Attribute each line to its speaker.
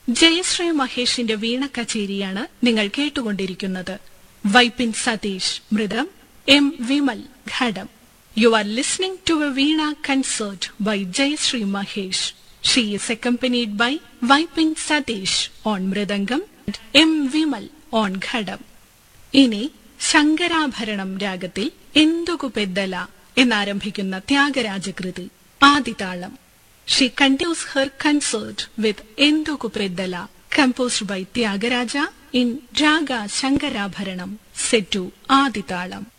Speaker 1: ജയശ്രീ മഹേഷിന്റെ വീണ കച്ചേരിയാണ് നിങ്ങൾ കേട്ടുകൊണ്ടിരിക്കുന്നത് വൈപ്പിൻ സതീഷ് മൃദം എം വിമൽ ഘടം you are listening to a veena concert by Jayashree Mahesh she is accompanied by Vypin Satheesh on mridangam M Vimal on ghatam ഇനി ശങ്കരാഭരണം രാഗത്തിൽ എന്തുകു പെദ്ദല എന്നാരംഭിക്കുന്ന ത്യാഗരാജകൃതി ആദിതാളം she continues her concert with Enduku Peddala composed by Tyagaraja in raga Shankarabharanam set ആദിതാളം